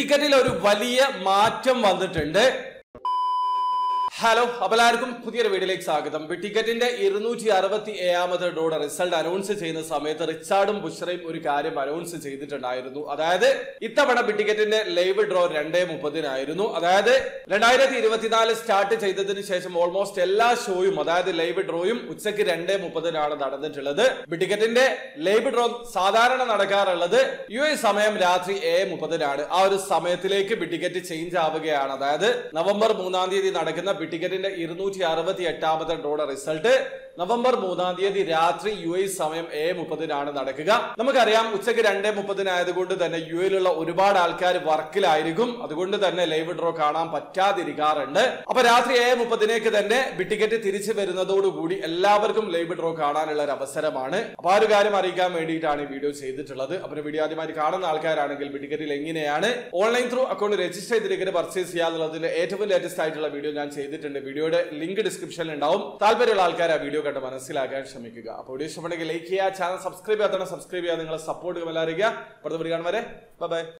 ടിക്കറ്റിൽ ഒരു വലിയ മാറ്റം വന്നിട്ടുണ്ട് ഹലോ അപ്പോൾ എല്ലാവർക്കും പുതിയൊരു വീഡിയോയിലേക്ക് സ്വാഗതം ടിക്കറ്റിന്റെ ഇരുന്നൂറ്റി അറുപത്തി ഏഴാമത് ഡോയുടെ റിസൾട്ട് അനൗൺസ് ചെയ്യുന്ന സമയത്ത് റിച്ചാർഡും ബുഷറയും ഒരു കാര്യം അനൗൺസ് ചെയ്തിട്ടുണ്ടായിരുന്നു അതായത് ഇത്തവണ ടിക്കറ്റിന്റെ ലൈവ് ഡ്രോ രണ്ടേ മുപ്പതിനായിരുന്നു അതായത് രണ്ടായിരത്തി ഇരുപത്തിനാല് സ്റ്റാർട്ട് ചെയ്തതിന് ശേഷം ഓൾമോസ്റ്റ് എല്ലാ ഷോയും അതായത് ലൈവ് ഡ്രോയും ഉച്ചയ്ക്ക് രണ്ടേ മുപ്പതിനാണ് നടന്നിട്ടുള്ളത് ടിക്കറ്റിന്റെ ലൈവ് ഡ്രോ സാധാരണ നടക്കാറുള്ളത് യു എ സമയം രാത്രി ഏ മുപ്പതിനാണ് ആ ഒരു സമയത്തിലേക്ക് ടിക്കറ്റ് ചേഞ്ച് ആവുകയാണ് അതായത് നവംബർ മൂന്നാം തീയതി നടക്കുന്ന ടിക്കറ്റിന്റെ ഇരുന്നൂറ്റി അറുപത്തി എട്ടാമത്തെ ഡ്രോയുടെ റിസൾട്ട് നവംബർ മൂന്നാം തീയതി രാത്രി യു എ സമയം ഏ മുപ്പതിനാണ് നടക്കുക നമുക്കറിയാം ഉച്ചയ്ക്ക് രണ്ടേ മുപ്പതിനായതുകൊണ്ട് തന്നെ യു എയിലുള്ള ഒരുപാട് ആൾക്കാർ വർക്കിലായിരിക്കും അതുകൊണ്ട് തന്നെ ലൈവ് ഡ്രോ കാണാൻ പറ്റാതിരിക്കാറുണ്ട് അപ്പൊ രാത്രി ഏ മുപ്പതിനേക്ക് തന്നെ ടിക്കറ്റ് തിരിച്ചു വരുന്നതോടുകൂടി എല്ലാവർക്കും ലൈവ് ഡ്രോ കാണാനുള്ള ഒരു അവസരമാണ് അപ്പൊ ആ ഒരു കാര്യം അറിയിക്കാൻ വേണ്ടിയിട്ടാണ് ഈ വീഡിയോ ചെയ്തിട്ടുള്ളത് അപ്പൊ വീഡിയോ ആദ്യമായി കാണുന്ന ആൾക്കാരാണെങ്കിൽ ടിക്കറ്റിൽ എങ്ങനെയാണ് ഓൺലൈൻ ത്രൂ അക്കൗണ്ട് രജിസ്റ്റർ ചെയ്ത് ടിക്കറ്റ് പർച്ചേസ് ചെയ്യാന്നുള്ളതിന്റെ ഏറ്റവും ലേറ്റസ്റ്റ് ആയിട്ടുള്ള വീഡിയോ ഞാൻ ചെയ്തിട്ടുണ്ട് വീഡിയോയുടെ ലിങ്ക് ഡിസ്ക്രിപ്ഷനിൽ ഉണ്ടാവും താല്പര്യമുള്ള ആൾക്കാർ ആ വീഡിയോ കണ്ട് മനസ്സിലാക്കാൻ ശ്രമിക്കുക അപ്പോൾ വീഡിയോ ഇഷ്ടപ്പെടുന്നെങ്കിൽ ലൈക്ക് ചെയ്യുക ചാനൽ സബ്സ്ക്രൈബ് ചെയ്യാത്തവരെ സബ്സ്ക്രൈബ് ചെയ്യുക നിങ്ങളെ സപ്പോർട്ട് എല്ലാവരും അടുത്ത വീഡിയോ കാണും വരെ ബൈ